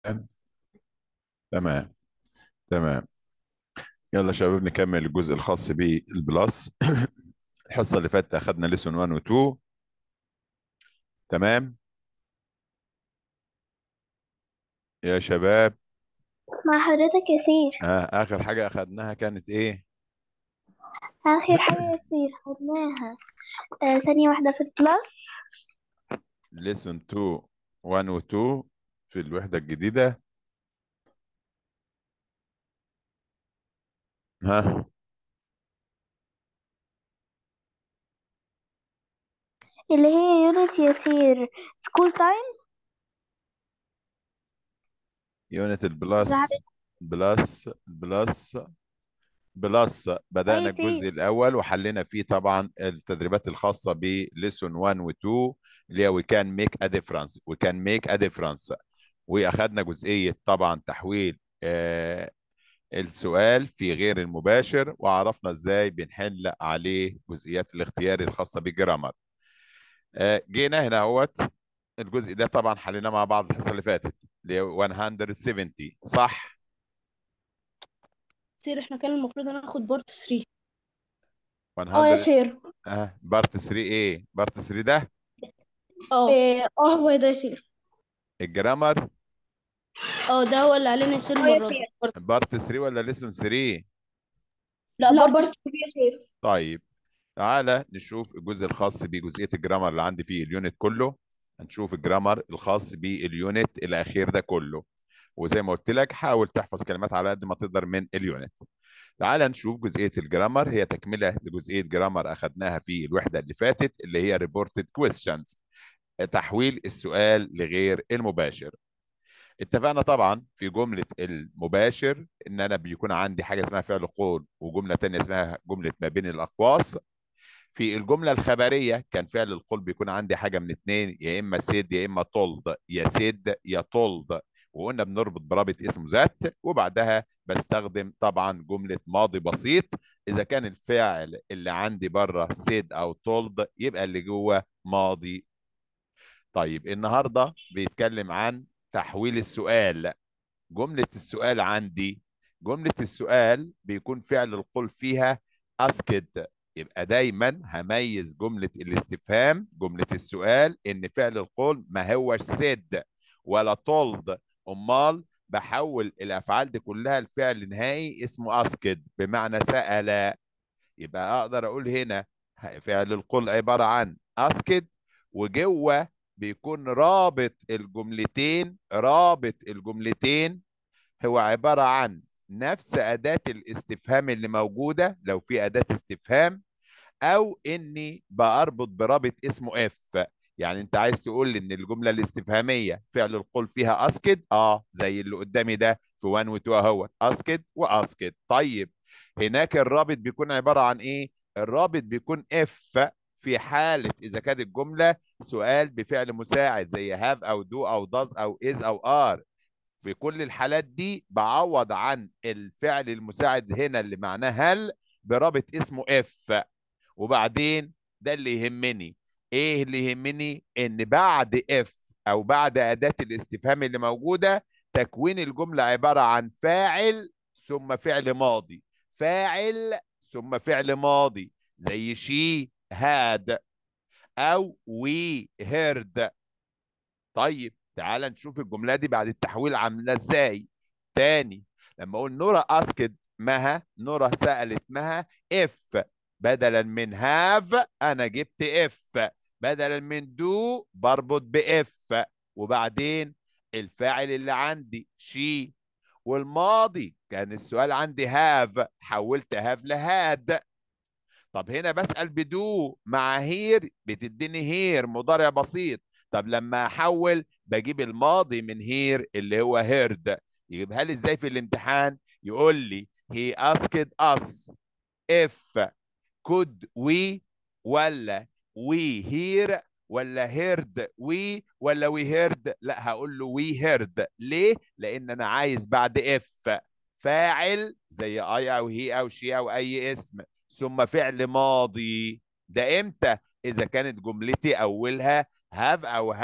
تمام تمام يلا يا شباب نكمل الجزء الخاص بالبلس الحصة اللي فاتت أخدنا ليسون 1 و 2 تمام يا شباب مع حضرتك ياسير آه آخر حاجة أخدناها كانت إيه؟ آخر حاجة ياسير خدناها آه ثانية واحدة في الكلاس ليسون 2 1 و 2 في الوحدة الجديدة ها اللي هي يونت ياسير سكول تايم يونت البلس بلس بلس بلس بدأنا أي سي. الجزء الأول وحلينا فيه طبعا التدريبات الخاصة بليسون 1 و 2 اللي هي وي كان ميك ا ديفرنس وي كان ميك ا ديفرنس واخدنا جزئية طبعا تحويل آه السؤال في غير المباشر وعرفنا ازاي بنحل عليه جزئيات الاختيار الخاصة بالجرامر آه جينا هنا اهوت الجزء ده طبعا حليناه مع بعض الحصة اللي فاتت اللي هي 170 صح سير احنا كان المفروض هناخد بارت 3 اه يا 100 سير اه بارت 3 ايه بارت 3 ده اه اه آه، هو ده ياسير الجرامر اه ده هو اللي علينا يصير اه يا المرة دي سير بارت 3 ولا ليسون 3 لا لا بارت برضه يا سير طيب تعالى نشوف الجزء الخاص بجزئية الجرامر اللي عندي فيه اليونت كله هنشوف الجرامر الخاص باليونت الأخير ده كله وزي ما قلت لك حاول تحفظ كلمات على قد ما تقدر من اليونت تعالى نشوف جزئية الجرامر هي تكملة لجزئية جرامر أخدناها في الوحدة اللي فاتت اللي هي reported questions تحويل السؤال لغير المباشر اتفقنا طبعا في جملة المباشر ان انا بيكون عندي حاجة اسمها فعل قول وجملة تانية اسمها جملة ما بين الاقواس في الجملة الخبرية كان فعل القول بيكون عندي حاجة من اتنين يا اما سيد يا اما تولد يا سيد يا تولد وقلنا بنربط برابط اسمه ذات وبعدها بستخدم طبعا جملة ماضي بسيط اذا كان الفعل اللي عندي بره سيد او تولد يبقى اللي جوه ماضي طيب النهارده بيتكلم عن تحويل السؤال جملة السؤال عندي جملة السؤال بيكون فعل القول فيها أسكت يبقى دايما هميز جملة الاستفهام جملة السؤال إن فعل القول ما هوش سد ولا تولد أمال بحول الأفعال دي كلها لفعل نهائي اسمه أسكت بمعنى سأل يبقى أقدر أقول هنا فعل القول عبارة عن أسكت وجوه بيكون رابط الجملتين رابط الجملتين هو عبارة عن نفس أداة الاستفهام اللي موجودة لو في أداة استفهام أو إني بربط برابط اسمه اف يعني أنت عايز تقول لي إن الجملة الاستفهامية فعل القول فيها أسكت آه زي اللي قدامي ده في 1 و 2 أهوت أسكت وأسكت طيب هناك الرابط بيكون عبارة عن إيه؟ الرابط بيكون اف في حالة إذا كانت الجملة سؤال بفعل مساعد زي have أو do أو does أو is أو are في كل الحالات دي بعوض عن الفعل المساعد هنا اللي معناه هل برابط اسمه اف وبعدين ده اللي يهمني ايه اللي يهمني ان بعد اف او بعد اداة الاستفهام اللي موجودة تكوين الجملة عبارة عن فاعل ثم فعل ماضي فاعل ثم فعل ماضي زي she had او we heard طيب تعال نشوف الجملة دي بعد التحويل عاملة ازاي تاني لما اقول نورا اسكت مها نورا سألت مها اف بدلا من هاف انا جبت اف بدلا من دو بربط باف وبعدين الفاعل اللي عندي شي والماضي كان السؤال عندي هاف حولت هاف لهاد طب هنا بسأل بدو مع هير بتديني هير مضارع بسيط طب لما احول بجيب الماضي من هير اللي هو هيرد يجيبها لي ازاي في الامتحان يقول لي he asked us if could we ولا we hear ولا heard we ولا we heard لا هقول له we heard ليه لان انا عايز بعد if فاعل زي I او he او she او اي اسم ثم فعل ماضي ده امتى اذا كانت جملتي اولها have او has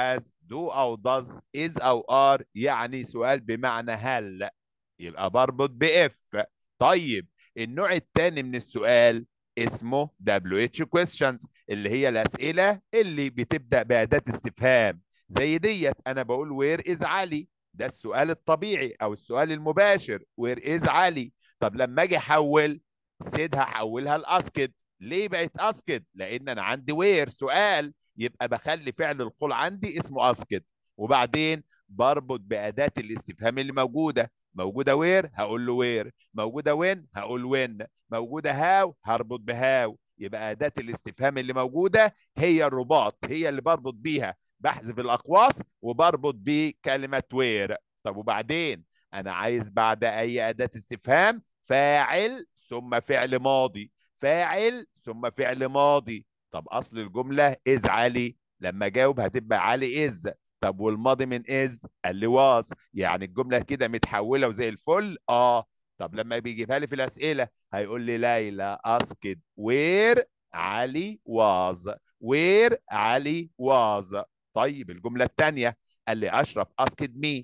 do او does is او are يعني سؤال بمعنى هل يبقى بربط باف طيب النوع الثاني من السؤال اسمه WH questions اللي هي الأسئلة اللي بتبدأ بأداة استفهام زي ديت أنا بقول where is علي ده السؤال الطبيعي أو السؤال المباشر where is علي طب لما أجي أحول سيد هحولها لأسكت ليه بقت أسكت لأن أنا عندي where سؤال يبقى بخلي فعل القول عندي اسمه أسكت وبعدين بربط بأداة الاستفهام اللي موجودة موجودة وير هقول له وير موجودة وين هقول وين موجودة هاو هربط بهاو يبقى أداة الاستفهام اللي موجودة هي الرباط هي اللي بربط بيها بحذف الأقواس وبربط بكلمة وير طب وبعدين أنا عايز بعد أي أداة استفهام فاعل ثم فعل ماضي فاعل ثم فعل ماضي طب أصل الجملة إز علي لما جاوب هتبقى علي إز طب والماضي من از قال لي واز يعني الجمله كده متحوله وزي الفل اه طب لما بيجيبها لي في الاسئله هيقول لي ليلى اسكت وير علي واز وير علي واز طيب الجمله الثانيه قال لي اشرف اسكت مي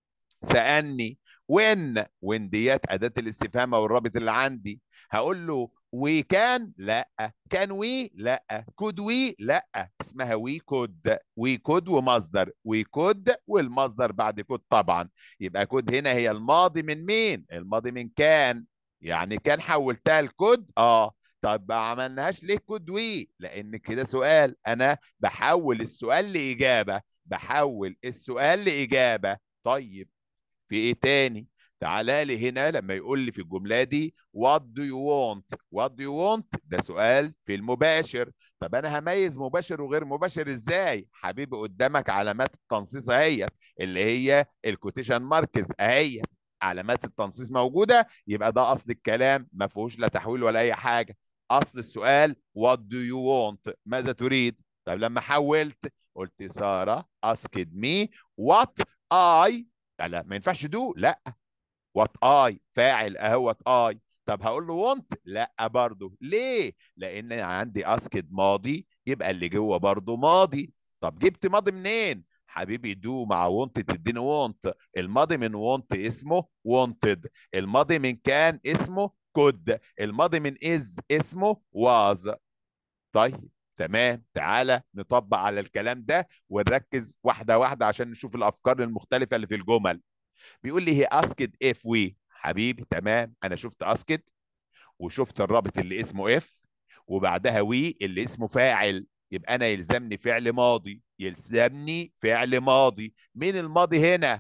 سالني وين وين ديت اداه الاستفهام او الرابط اللي عندي هقول له وي كان لا كان وي لا كود وي لا اسمها وي كود وي كود ومصدر وي كود والمصدر بعد كود طبعا يبقى كود هنا هي الماضي من مين الماضي من كان يعني كان حولتها لكود اه طب ما عملناهاش ليه كود وي لان كده سؤال انا بحول السؤال لاجابه بحول السؤال لاجابه طيب في ايه تاني تعالى لي هنا لما يقول لي في الجمله دي what do you want what do you want ده سؤال في المباشر طب انا هميز مباشر وغير مباشر ازاي حبيبي قدامك علامات التنصيص اهي اللي هي الكوتيشن ماركز اهي علامات التنصيص موجوده يبقى ده اصل الكلام ما فيهوش لا تحويل ولا اي حاجه اصل السؤال what do you want ماذا تريد طب لما حولت قلت ساره asked me what I لا ما ينفعش دو لا وات اي فاعل اهوت اي طب هقول له وونت لا برضه ليه لان عندي اسكت ماضي يبقى اللي جوه برضه ماضي طب جبت ماضي منين حبيبي دو مع وونت تديني وونت الماضي من وونت اسمه وونتد الماضي من كان اسمه كود الماضي من از اسمه واز طيب تمام تعالى نطبق على الكلام ده ونركز واحده واحده عشان نشوف الافكار المختلفه اللي في الجمل بيقول لي هي اسكت اف وي حبيبي تمام انا شفت اسكت وشفت الرابط اللي اسمه اف وبعدها وي اللي اسمه فاعل يبقى انا يلزمني فعل ماضي يلزمني فعل ماضي مين الماضي هنا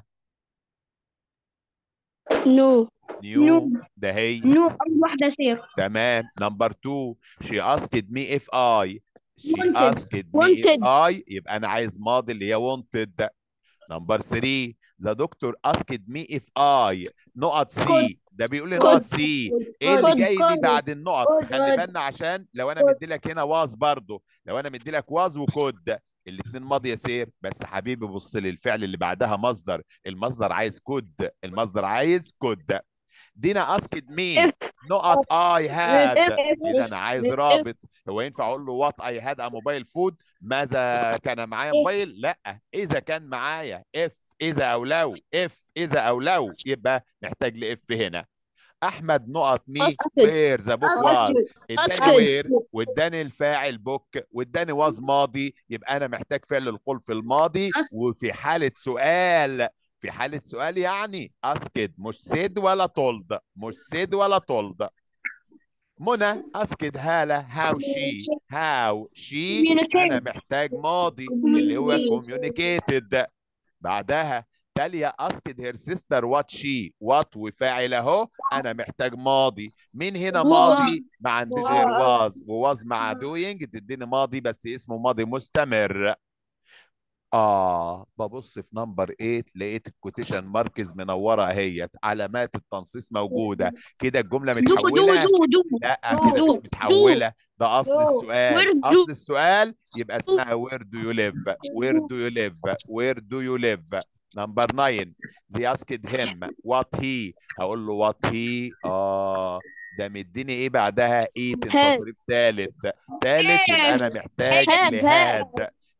نو نيو ده هي نو اول واحده سير تمام نمبر 2 شي اسكت مي اف اي شي Wanted. اسكت مي اف Wanted. اي يبقى انا عايز ماضي اللي هي wanted نمبر 3 ذا دكتور اسكت مي اف اي نقط سي ده بيقول لي كود. نقط سي ايه اللي كود. جاي لي كود. بعد النقط كود. خلي بالنا عشان لو انا مدي لك هنا واز برضو لو انا مدي لك واز وكود الاثنين ماضي يا سير بس حبيبي بص لي الفعل اللي بعدها مصدر المصدر عايز كود المصدر عايز كود دينا اسكت مي If. نقط اي هاد If. كده انا عايز If. رابط هو ينفع اقول له وات اي هاد ا موبايل فود ماذا كان معايا موبايل لا اذا كان معايا اف اذا او لو اف اذا او لو يبقى محتاج لاف هنا احمد نقط مي أسكت. وير ذا بوك واز اداني أسكت. وير واداني الفاعل بوك واداني واز ماضي يبقى انا محتاج فعل القول في الماضي أسكت. وفي حاله سؤال في حاله سؤال يعني اسكت مش سيد ولا تولد مش سيد ولا تولد منى اسكت هاله هاو شي هاو شي انا محتاج ماضي اللي هو communicated بعدها تاليا اسكت هير سيستر وات شي وات وفاعل اهو انا محتاج ماضي مين هنا ماضي ما عنديش غير واز وواز مع دوينج تديني ماضي بس اسمه ماضي مستمر اه ببص في نمبر 8 لقيت الكوتيشن ماركز منوره اهيت علامات التنصيص موجوده كده الجمله دو دو متحوله دو دو لا دو. كده مش متحوله ده اصل دو. السؤال Where do- اصل السؤال يبقى اسمها where do you live where do you live where do you live نمبر 9 they asked him what he هقول له what he اه ده مديني ايه بعدها ايه هاد. التصريف ثالث ثالث يبقى انا محتاج هاد، لهاد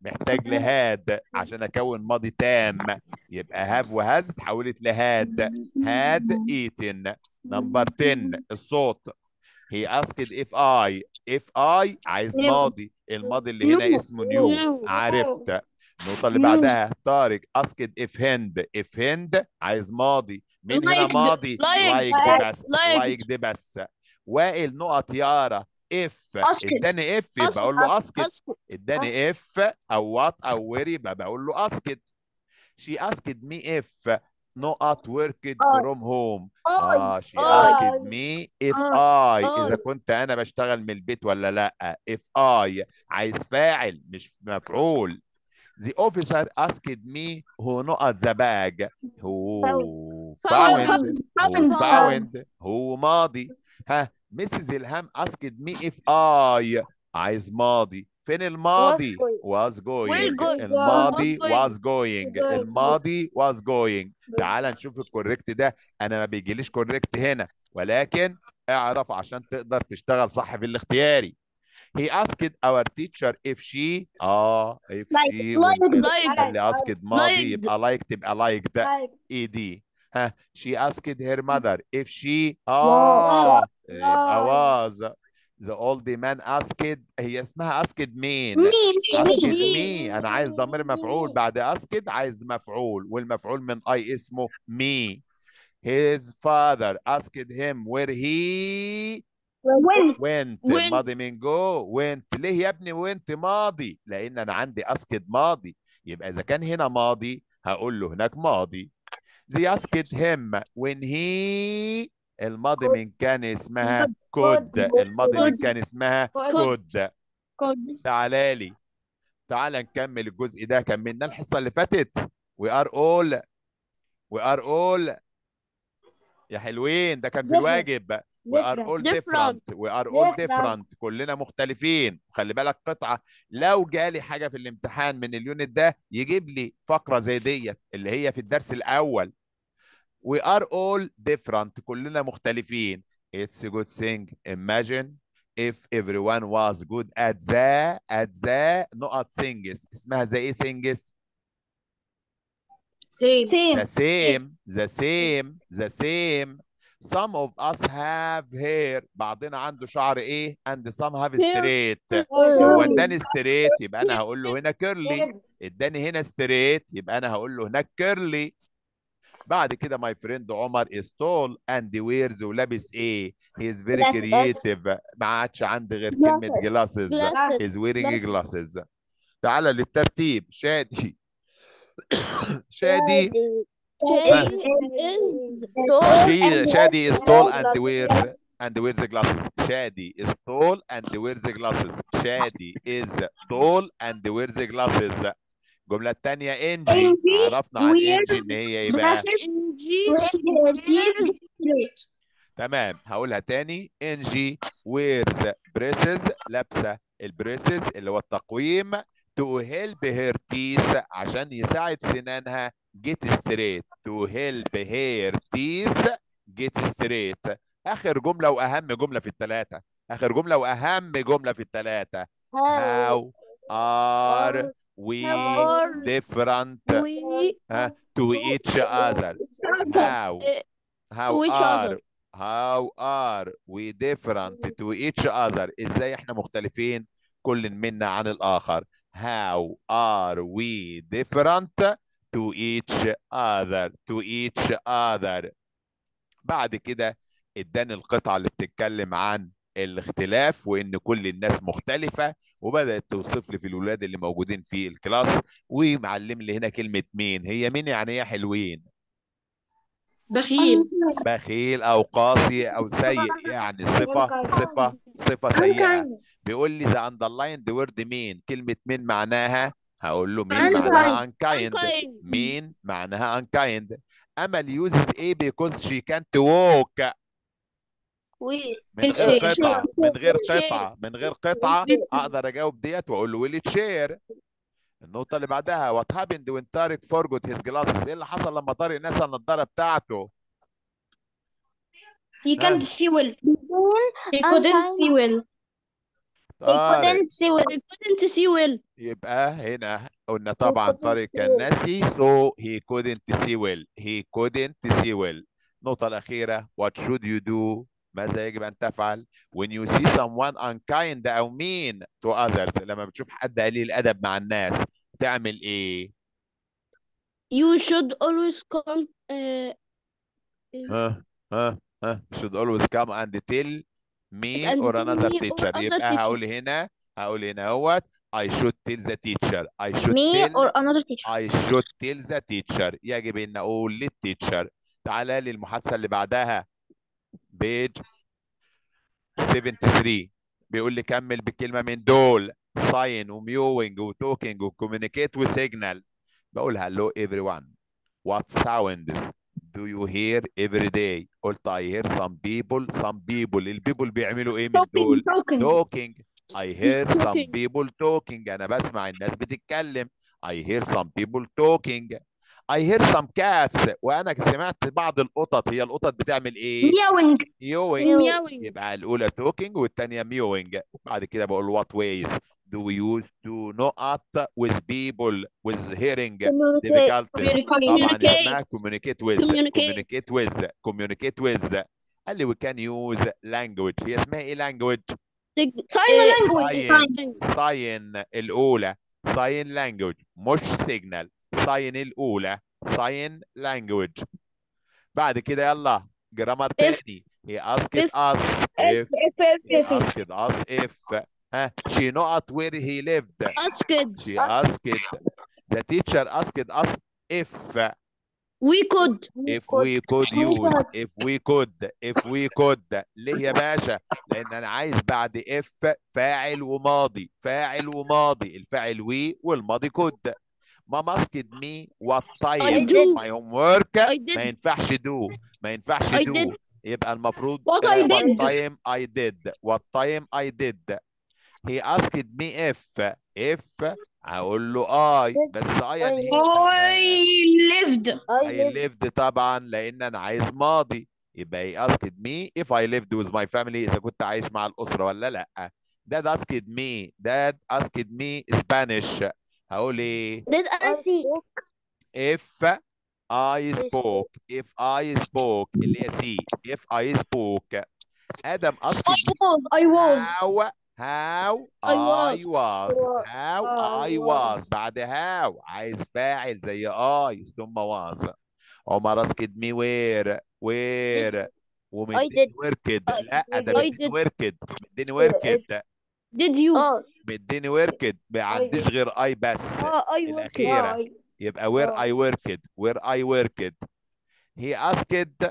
محتاج لهاد عشان اكون ماضي تام يبقى هاف وهاز اتحولت لهاد هاد ايتن نمبر 10 الصوت هي asked if I if I عايز نيو. ماضي الماضي اللي هنا نيو. اسمه نيو نيو. عرفت النقطة اللي بعدها طارق asked if هند if هند عايز ماضي مين هنا Liked. ماضي Liked. like دي بس Liked. like دي بس وائل نقط يارا if Asked. اداني if يبقى اقول له asked أسكت. اداني if او وات او وير يبقى بقول له asked she asked me if نقط worked from home اه she آه. asked me if آه. I آه. اذا كنت انا بشتغل من البيت ولا لا if I عايز فاعل مش مفعول the officer asked me who نقط the bag who found Found. who Found. found who ماضي ها مسز الهام asked me if I عايز ماضي فين الماضي was going Will go- الماضي was was going الماضي was going تعال نشوف الكوريكت ده انا ما بيجيليش كوريكت هنا ولكن اعرف عشان تقدر تشتغل صح في الاختياري he asked our teacher if she اه if Like- she like- والاسم like- اللي asked ماضي like. يبقى like تبقى like ده اي دي ها she asked her mother if she اه يبقى was the old man asked هي اسمها asked مين asked me انا عايز ضمير مفعول بعد asked عايز مفعول والمفعول من اي اسمه me his father asked him where he went Went. الماضي من جو went ليه يا ابني went ماضي لان انا عندي asked ماضي يبقى اذا كان هنا ماضي هقول له هناك ماضي they asked him when he الماضي من كان اسمها could الماضي من كان اسمها could Could. تعالى لي تعال نكمل الجزء ده كملنا الحصة اللي فاتت we are all we are all يا حلوين ده كان في Different. الواجب we are all different Different. we are all Different. different كلنا مختلفين خلي بالك قطعة لو جالي حاجة في الامتحان من اليونت ده يجيب لي فقرة زي ديت اللي هي في الدرس الأول we are all different كلنا مختلفين it's a good thing imagine if everyone was good at the at the نقط things اسمها زي ايه things Same. the same the same the same some of us have hair بعضنا عنده شعر ايه and some have straight هو اداني straight يبقى انا هقول له هنا curly اداني هنا straight يبقى انا هقول له هناك curly بعد كده my friend عمر is tall and wears ولابس ايه he is very Glasses. creative ما عادش عندي غير كلمة glasses Glasses. is wearing glasses تعالى للترتيب شادي شادي she شادي is tall and wears and wears glasses شادي is tall and wears glasses شادي is tall and wears glasses الجملة الثانية انجي إنجي عرفنا عن انجي wears ان هي ايه بقى تمام هقولها تاني انجي ويرز بريسز لابسه البريسز اللي هو التقويم تو هيلب هير تيس عشان يساعد سنانها جيت ستريت تو هيلب هير تيس جيت ستريت اخر جمله واهم جمله في الثلاثه اخر جمله واهم جمله في الثلاثه how are we different uh, to each other how how To each are other. how are we different to each other ازاي احنا مختلفين كل منا عن الاخر how are we different to each other to each other بعد كده اداني القطعة اللي بتتكلم عن الاختلاف وان كل الناس مختلفة وبدأت توصف لي في الولاد اللي موجودين في الكلاس ومعلم لي هنا كلمة مين هي مين يعني ايه حلوين بخيل بخيل او قاسي او سيء يعني صفه صفه صفه سيئه بيقول لي ذا اندرلايند وورد مين كلمه مين معناها هقول له مين معناها unkind مين معناها unkind امل يوزز ايه because she can't walk من غير Wheelchair. قطعه من غير Wheelchair. قطعه من غير قطعه اقدر اجاوب ديت واقول له ويل تشير النقطة اللي بعدها وات هابند وين طارق فورجوت هيز جلاسز ايه اللي حصل لما طارق نسى النضارة بتاعته؟ He can't see well. he couldn't see well طارق couldn't see well I couldn't see well يبقى هنا قلنا طبعا couldn't طارق see كان well. ناسي so he couldn't see well he couldn't see well النقطة الأخيرة what should you do ماذا يجب أن تفعل when you see someone unkind أو mean to others لما بتشوف حد قليل الأدب مع الناس تعمل إيه؟ you should always come uh, ها ها ها should always come and tell me And or tell another me or teacher other يبقى teacher. هقول هنا هقول هنا اهوت I should tell the teacher I should me tell or another teacher I should tell the teacher يجب ان اقول للتيتشر تعالى لي المحادثه اللي بعدها بيج 73 بيقول لي كمل بكلمه من دول sign وميوينج وتوكينج وكوميونيكيت وسيجنال بقول hello everyone what sounds do you hear every day قلت I hear some people some people البيبل بيعملوا ايه من دول talking talking I hear some Talking. people talking أنا بسمع الناس بتتكلم I hear some people talking I hear some cats وأنا سمعت بعض القطط هي القطط بتعمل إيه؟ meowing mewing meowing يبقى الأولى talking والتانية mewing بعد كده بقول what ways do we use to not with people with hearing difficulties طبعا communicate اسمها communicate with Communicate. communicate with communicate with قال لي we can use language هي اسمها ايه language؟ sign language. sign ساين الأولى ساين لانجوج مش سيجنال ساين الأولى ساين لانجوج بعد كده يلا جرامر تاني he asked If- us if he asked us if ها she not where he lived asked she asked the teacher asked us if we could if we could use if we could if we could ليه يا باشا لان انا عايز بعد if فاعل وماضي فاعل وماضي الفاعل we والماضي could ماما asked me what time do. my homework I ما did ينفعش do ما ينفعش I do did. يبقى المفروض What آه، I what did. time I did what time I did he asked me if if هقول له I بس I and he lived I lived طبعا لان انا عايز ماضي يبقى he asked me if I lived with my family اذا كنت عايش مع الاسره ولا لا dad asked me dad asked me Spanish هقول ايه did I speak if I spoke if I spoke اللي هي سي if I spoke ادم asked I was how how I I was. was how I I was بعد how عايز فاعل زي I ثم was عمر asked me where where ومديني did. وركد I لا did. ده I مديني did. وركد مديني وركد did you اه مديني وركد ما عنديش غير I بس I الأخيرة. يبقى where آه. I worked where I worked he asked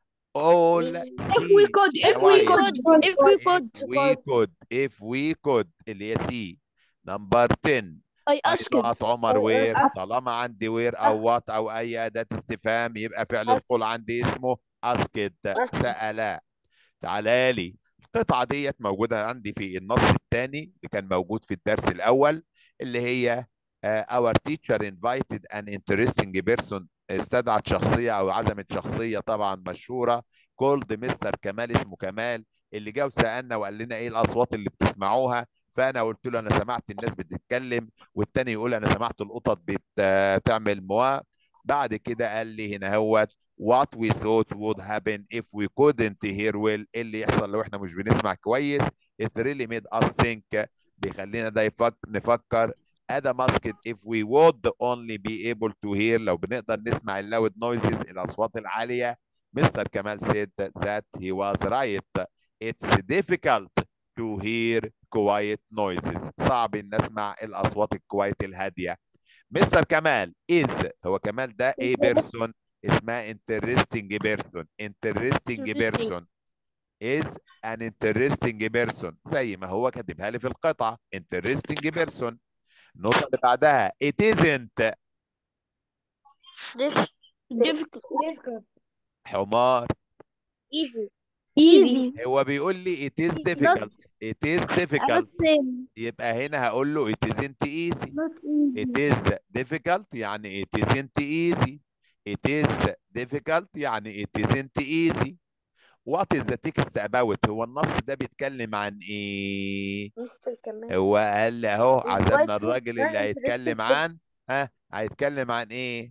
all if we C could if we حوايج. could if we could if we could if we could اللي هي سي نمبر 10 I asked نقط عمر I وير asked. طالما عندي وير او وات او اي اداه استفهام يبقى فعل القول عندي اسمه اسكت Asked. سأل تعالى لي القطعه ديت موجوده عندي في النص الثاني اللي كان موجود في الدرس الاول اللي هي آه، our teacher invited an interesting person استدعت شخصيه او عزمت شخصيه طبعا مشهوره كولد مستر كمال اسمه كمال اللي جه وسالنا وقال لنا ايه الاصوات اللي بتسمعوها فانا قلت له انا سمعت الناس بتتكلم والتاني يقول انا سمعت القطط بتعمل موا بعد كده قال لي هنا هوت what we thought would happen if we couldn't hear well ايه اللي يحصل لو احنا مش بنسمع كويس it really made us think بيخلينا ده يفك نفكر ادم asked if we would only be able to hear لو بنقدر نسمع اللاود نويزز الاصوات العاليه مستر كمال said that he was right it's difficult to hear quiet noises صعب ان نسمع الاصوات الكوايت الهاديه مستر كمال is هو كمال ده a person اسمها interesting person interesting Interesting. person is an interesting person زي ما هو كاتبها لي في القطعه interesting person النقطه اللي بعدها it isn't difficult حمار easy easy هو بيقول لي it is difficult it is difficult يبقى هنا هقول له it isn't easy It is difficult يعني it isn't easy. It is difficult يعني it isn't easy. وات از ذا تكست اباوت هو النص ده بيتكلم عن ايه مستر كمان هو قال لي اهو عزمنا Why الراجل اللي not هيتكلم interested? عن ها هيتكلم عن ايه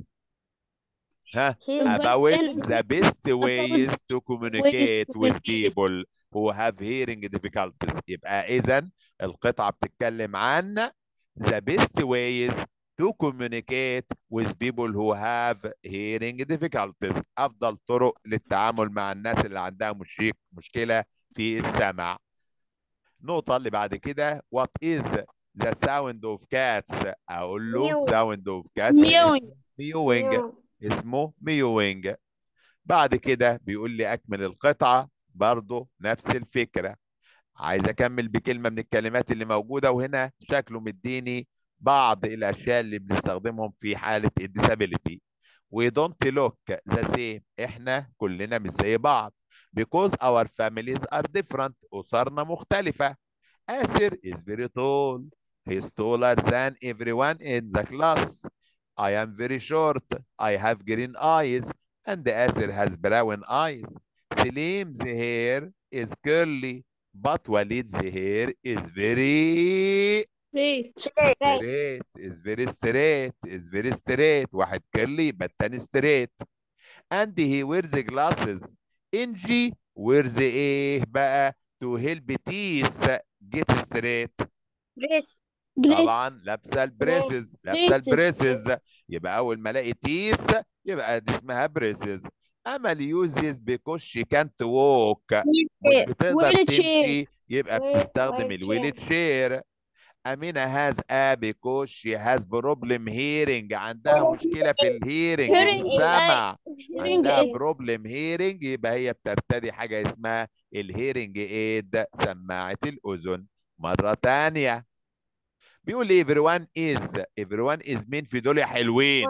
ها He about was the best ways to communicate with communicate. people who have hearing difficulties يبقى اذا القطعة بتتكلم عن the best ways to communicate with people who have hearing difficulties افضل طرق للتعامل مع الناس اللي عندها مشي- مشكلة في السمع النقطة اللي بعد كده what is the sound of cats اقول له Mew. sound of cats Mewing. ميوينج اسمه ميوينج بعد كده بيقول لي اكمل القطعه برضه نفس الفكره عايز اكمل بكلمه من الكلمات اللي موجوده وهنا شكله مديني بعض الاشياء اللي بنستخدمهم في حاله الديسابيليتي we don't look the same احنا كلنا مش زي بعض because our families are different اسرنا مختلفه آسر is very tall he is taller than everyone in the class I am very short I have green eyes and Asir has brown eyes Salim's hair is curly but Walid's hair is very Great. straight is very straight is very straight واحد curly يبقى التاني straight and he wears glasses Inji wears ايه بقى to help teeth get straight Grace. Grace. طبعا لابسه البريسز لابسه Braces. البريسز يبقى اول ما الاقي تيس يبقى دي اسمها بريسز امل يوزز because she can't walk مش بتقدر Wheelchair. تمشي يبقى Wheel- بتستخدم wheelchair. الويل تشير أمينة هاز a because she has problem hearing عندها مشكلة في الهيرنج في Hearing السمع Hearing عندها aid. بروبلم هيرنج يبقى هي بترتدي حاجة اسمها الهيرنج ايد سماعة الأذن مرة تانية بيقول لي everyone is everyone is مين في دول يا حلوين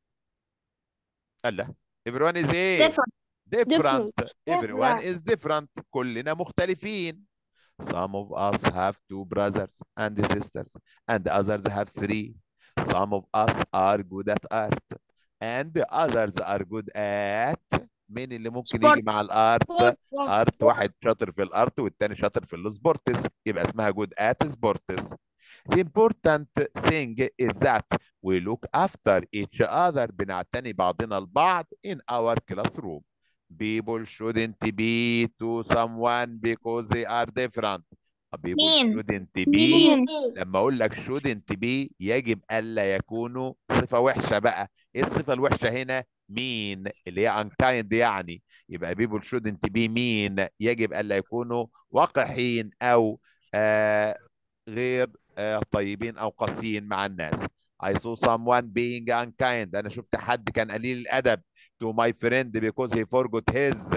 قال لا everyone is ايه Different. different everyone Different. is different كلنا مختلفين some of us have two brothers and sisters and others have three some of us are good at art and others are good at مين اللي ممكن Sport. يجي مع الارت Sport. ارت واحد شاطر في الارت والتاني شاطر في السبورتس يبقى اسمها جود ات سبورتس The important thing is that we look after each other بنعتني بعضنا البعض in our classroom. People shouldn't be to someone because they are different. People مين؟ shouldn't be مين؟ لما اقول لك shouldn't be يجب الا يكونوا صفه وحشه بقى ايه الصفه الوحشه هنا مين اللي هي unkind يعني يبقى people shouldn't be mean يجب الا يكونوا وقحين او آه غير آه طيبين او قاسيين مع الناس I saw someone being unkind انا شفت حد كان قليل الادب to my friend because he forgot his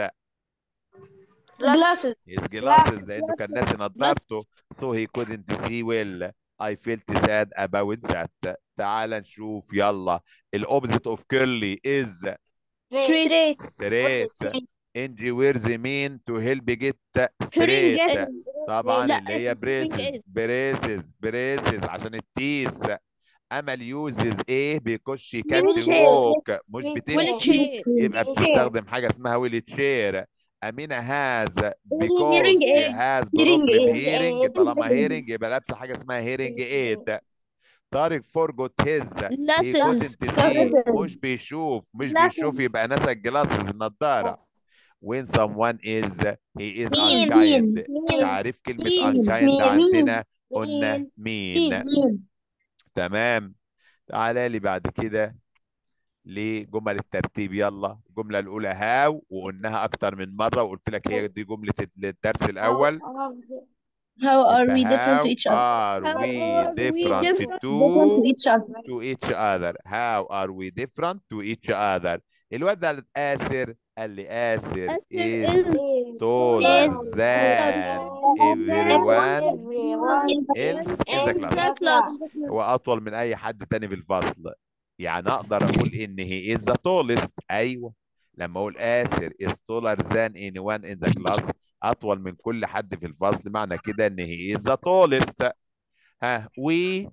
Glasses. his glasses لانه كان ناسي نظارته so he couldn't see well I felt sad about that تعال نشوف يلا الاوبزيت اوف كيرلي از Straight. straight انجي ويرز مين تو هيلب جيت Hearing ستريت aids. طبعا لا، اللي هي اسمه hearing بريسز aid. بريسز بريسز عشان التيس امل يوزز ايه بيكوز شي كانت Wheelchair. ووك مش بتمشي Wheelchair. يبقى بتستخدم حاجه اسمها ويل تشير امينه هاز بيكوز Hearing هي aid. هاز Hearing بروبلم aid. هيرنج طالما هيرنج يبقى لابسه حاجه اسمها هيرنج ايد طارق فورجوت هيز هي Glasses. كودنت سي Glasses. مش بيشوف مش Glasses. بيشوف يبقى نسى الجلاسز النضاره when someone is he is مين؟ unkind مين؟ تعريف كلمة مين؟ unkind مين؟ عندنا قلنا مين؟ مين مين؟ تمام تعالى لي بعد كده لجمل الترتيب يلا الجملة الأولى هاو وقلناها أكتر من مرة وقلت لك هي دي جملة الدرس الأول How are we يبقى different to how each other? are How we are we different different Different to to each other. to each other how are we different to each other الواد ده آسر قال لي آسر is taller than everyone else in the class هو أطول من أي حد تاني في الفصل يعني أقدر أقول إن he is the tallest أيوه لما أقول آسر is taller than anyone in the class أطول من كل حد في الفصل معنى كده إن he is the tallest ها we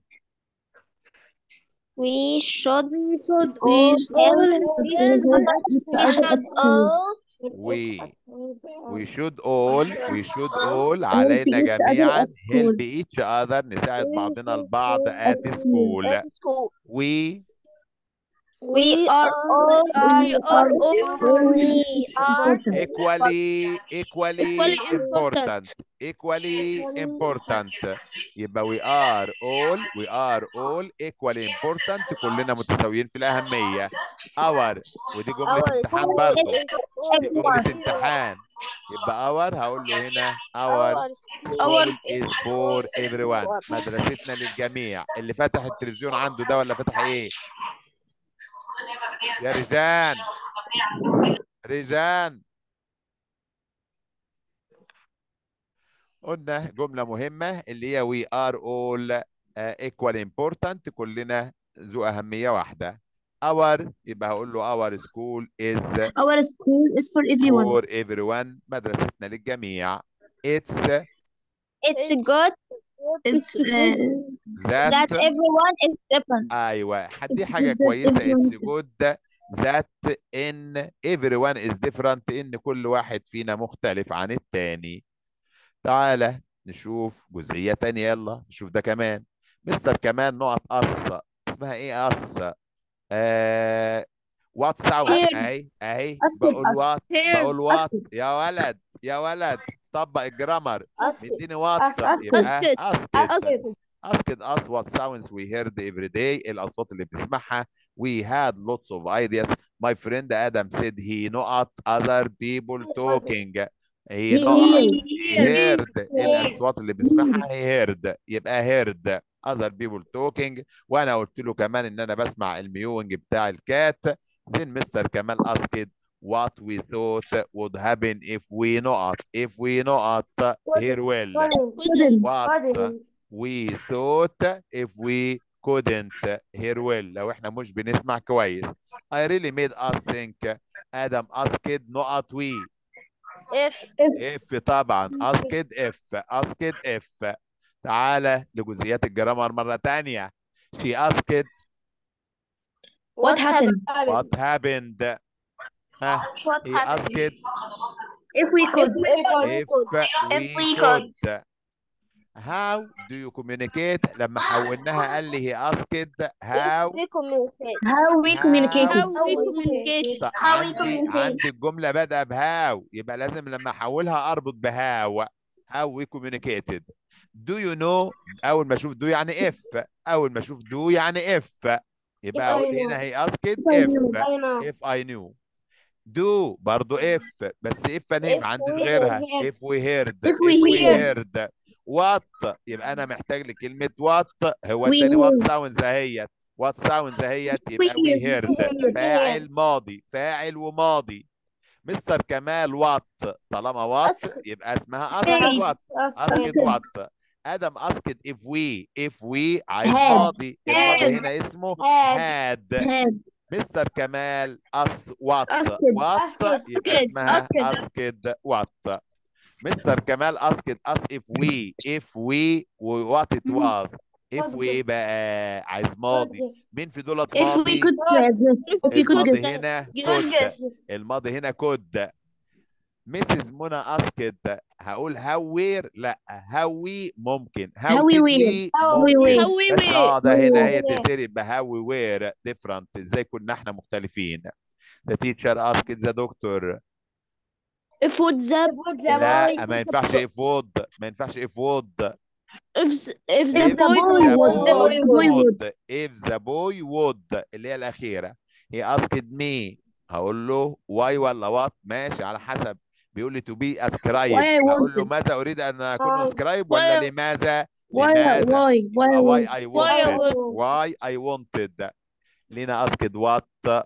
We should We should we all should we should each other at school. we we should all we should all علينا each other جميعا at school. help each other نساعد بعضنا البعض at school we We are all We are all We are important. equally equally Equally important equally important يبقى we are all we are all equally important كلنا متساويين في الأهمية our ودي جملة Our امتحان school برضه is دي جملة امتحان يبقى our هقول له هنا our our school is for everyone مدرستنا للجميع اللي فتح التلفزيون عنده ده ولا فتح ايه يا رجال رجال قلنا جملة مهمة اللي هي we are all uh, equal important كلنا ذو أهمية واحدة our يبقى هقول له our school is Our school is for everyone. for everyone مدرستنا للجميع it's It's good It's uh, that that everyone is different. ايوه دي حاجه that كويسه it's everyone- good that in everyone is different ان كل واحد فينا مختلف عن التاني تعالى نشوف جزئيه تانية يلا نشوف ده كمان مستر كمان نقط قص اسمها ايه قص آه وات ساوند Here. اهي اهي أسكت، بقول أسكت. وات Here. بقول وات أسكت. يا ولد يا ولد طبق الجرامر Ask مديني وات أسكت. يبقى أسكت. اسكت asked us what sounds we heard every day الأصوات اللي بنسمعها we had lots of ideas my friend Adam said he not other people talking he He not heard. he heard الأصوات اللي بنسمعها he heard يبقى heard other people talking وأنا قلت له كمان إن أنا بسمع الميوينج بتاع الكات then مستر كمال asked what we thought would happen if we not if we not hear well Couldn't. what we thought if we couldn't hear well لو احنا مش بنسمع كويس I really made us think آدم asked نقط we If if طبعا asked if asked if تعالى لجزئيات الجرامر مرة تانية she asked What happened? what happened ها What he happened? asked If we could. if If we we could. could how do you communicate لما حولناها قال لي he asked how we communicate. How we How- communicated. How we communicate. طب How we عندي communicate. عندي الجملة بادئة بهاو يبقى لازم لما احولها اربط بهاو how we communicated do you know اول ما اشوف do يعني if اول ما اشوف do يعني if يبقى If I اقول know. هنا he asked I if know. I know. if I knew do برضو if بس if انا If ما عندي we غيرها heard. if we heard If we heard what يبقى انا محتاج لكلمة what هو We اداني what heard. sounds اهيت what sounds اهيت يبقى we heard. heard فاعل ماضي فاعل وماضي مستر كمال وات طالما وات أسكت. يبقى اسمها Say. اسكت وات Ask اسكت me. وات ادم اسكت if we if we عايز Had. ماضي الماضي Had. هنا اسمه Had. had Had. مستر كمال أس وات أسكت. وات أسكت. يبقى أسكت. اسمها أسكت. اسكت وات مستر كمال اسكت اس if we if we what it was if we ايه بقى عايز ماضي مين في دولت If we ماضي could guess. If we could الماضي guess. هنا Good كود guess. الماضي هنا كود مسز منى اسكت هقول how where لا how we ممكن how How we did were. we How we ممكن were. How we بس were. اه ده هنا هي were. تسير يبقى how we were different ازاي كنا احنا مختلفين the teacher asked the doctor If would the لا ما ينفعش if would ما ينفعش if would if if the if boy the would. boy The boy would if the boy would اللي هي الأخيرة he asked me هقول له why ولا what ماشي على حسب بيقول لي to be ascribed Why I هقول له wanted. ماذا أريد أن أكون Why- ascribed ولا why- لماذا Why? لماذا Why? Why? آه، why Why? I Why I wanted would- why I wanted لينا asked what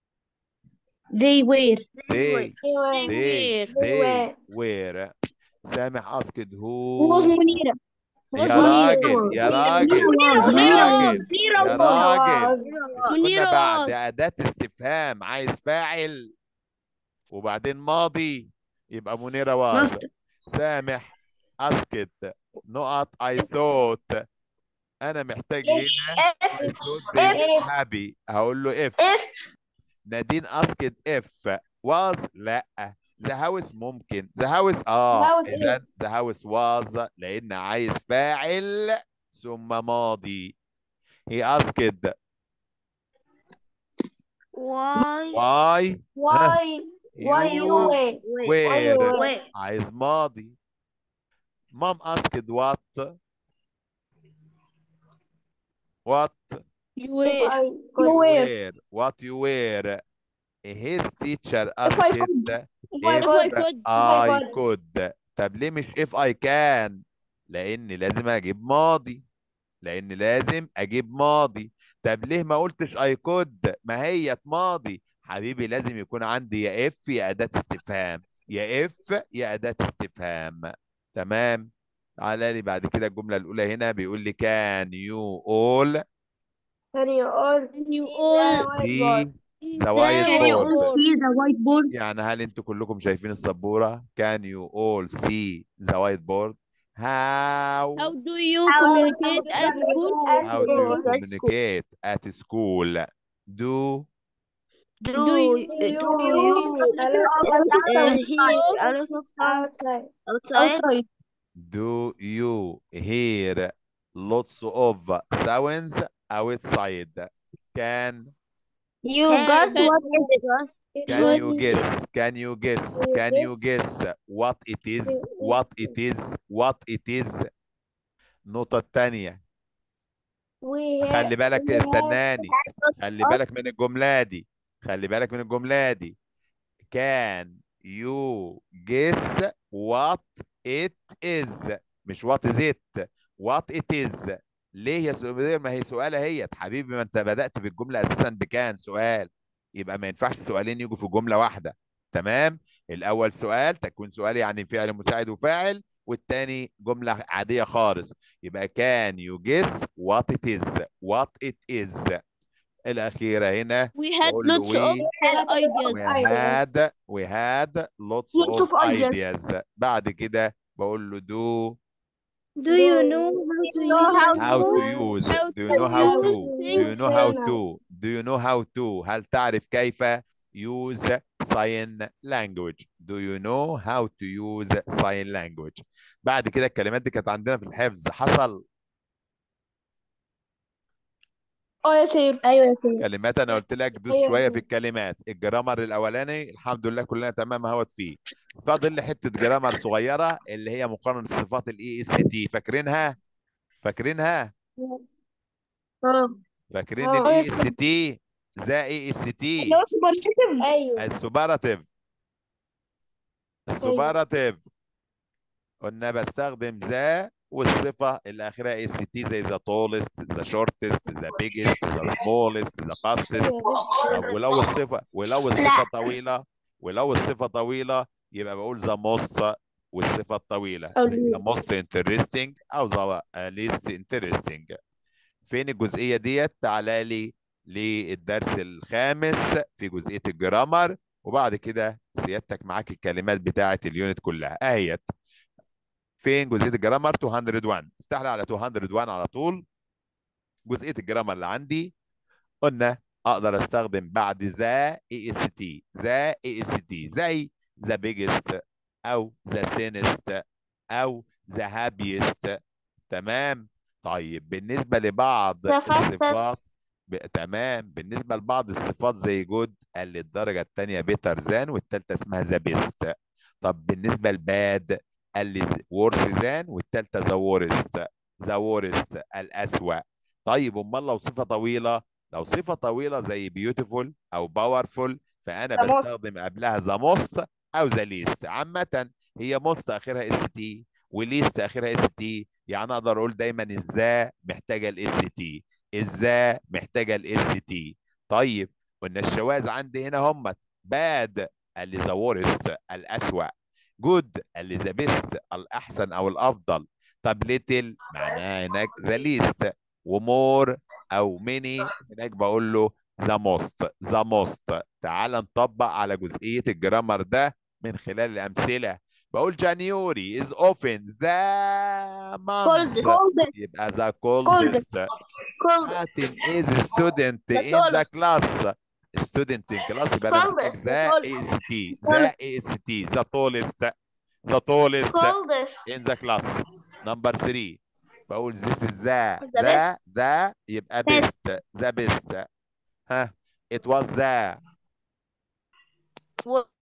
They were. they They they were. they were سامح asked Who was who Munira? يا was راجل يا راجل يا راجل Zero يا was. راجل قلنا منيرة بعد was. أداة استفهام عايز فاعل وبعدين ماضي يبقى منيرة واز Must. سامح اسكت نقط I thought أنا محتاج هنا I If thought they if- were happy هقول له if if نادين اسكت if was لا ذا هاوس ممكن ذا هاوس اه house اذا ذا هاوس واز لان عايز فاعل ثم ماضي he asked Why? why why why you you wait were Wait. عايز ماضي mom asked what what You were. you were were what you were his teacher I asked could. if I if If I could could. I could. could طب ليه مش if I can لان لازم اجيب ماضي لان لازم اجيب ماضي طب ليه ما قلتش I could ما هي ماضي حبيبي لازم يكون عندي يا if يا اداة استفهام يا if يا اداة استفهام تمام تعالى لي بعد كده الجملة الأولى هنا بيقول لي can you all Can you all Can you see all the see whiteboard? the whiteboard see the whiteboard? يعني هل انتوا كلكم شايفين السبورة can you all see the whiteboard how How do you How do you communicate at school? communicate how do you At school. communicate at school do Do Do you- you, do you uh, hear a lot of sound outside? outside? Outside. do you hear lots of sounds outside can You Can- guess can what you guess can What you is guess can you guess you can you guess what it is what it is what it is النقطة الثانية we have خلي بالك we have استناني خلي بالك من الجملة دي خلي بالك من الجملة دي can you guess what it is مش what is it what it is ليه يا سؤال ما هي سؤال اهيت حبيبي ما انت بدأت في الجملة اساسا بكان سؤال يبقى ما ينفعش سؤالين يجوا في جملة واحدة تمام الاول سؤال تكون سؤال يعني فعل مساعد وفاعل والتاني جملة عادية خالص يبقى can you guess what it is what it is الأخيرة هنا We had بقول له lots of we uh, ideas. we ideas. had we had lots, Lots of, of ideas. ideas بعد كده بقول له do Do you know how to know use how how to to do you know how use to do you know how things. to do you know how to هل تعرف كيف use sign language do you know how to use sign language بعد كده الكلمات دي كانت عندنا في الحفظ حصل اه يا سير ايوه يا سير كلمات انا قلت لك دوس أيوة شويه يا في الكلمات الجرامر الاولاني الحمد لله كلنا تمام اهوت فيه فاضل لي حته جرامر صغيره اللي هي مقارنه صفات الاي اس تي فاكرينها فاكرينها اه فاكرين آه. الاي اس تي ذا اي اس تي اللي هو سوبرتيتيف ايوه السوبراتيف السوبراتيف قلنا بستخدم ذا والصفه اللي اخرها اس تي زي ذا tallest ذا shortest ذا biggest ذا smallest ذا fastest طب ولو الصفة ولو الصفة طويلة ولو الصفة طويلة يبقى بقول ذا موست والصفة الطويلة أو زي ذا least. موست انترستنج أو ذا ليست انترستنج فين الجزئية ديت تعالى لي للدرس الخامس في جزئية الجرامر وبعد كده سيادتك معاك الكلمات بتاعة اليونت كلها اهيت فين جزئية الجرامر 201 افتح لي على 201 على طول جزئية الجرامر اللي عندي قلنا اقدر استخدم بعد ذا اي اس تي ذا اي اس تي زي ذا بيجست او ذا سينست او ذا هابيست تمام طيب بالنسبه لبعض The fastest. الصفات ب... تمام بالنسبه لبعض الصفات زي جود قال لي الدرجه الثانيه بيتر زان والثالثه اسمها ذا بيست طب بالنسبه لباد قال لي ورث زان والثالثه ذا وورست ذا وورست الاسوأ طيب امال لو صفه طويله لو صفه طويله زي بيوتيفول او باورفول فانا The most. بستخدم قبلها ذا موست او ذا ليست عامه هي موست اخرها اس تي وليست اخرها اس تي يعني اقدر اقول دايما الذا محتاجه الاس تي الذا محتاجه الاس تي طيب قلنا الشواذ عندي هنا هم باد قال لي ذا وورست الاسوأ جود قال لي ذا بيست الاحسن او الافضل طب ليتل معناها هناك ذا ليست ومور او ميني هناك بقول له ذا موست ذا موست تعال نطبق على جزئيه الجرامر ده من خلال الامثله بقول جانيوري is often the month Coldest. يبقى the coldest Coldest. Martin is student The in the tallest. class student in class يبقى لازم تكتب Tallest. ذا اي اس تي ذا اي اس تي ذا tallest ذا tallest Tallest. in the class number 3 بقول this is the The the the يبقى best the best ها it was the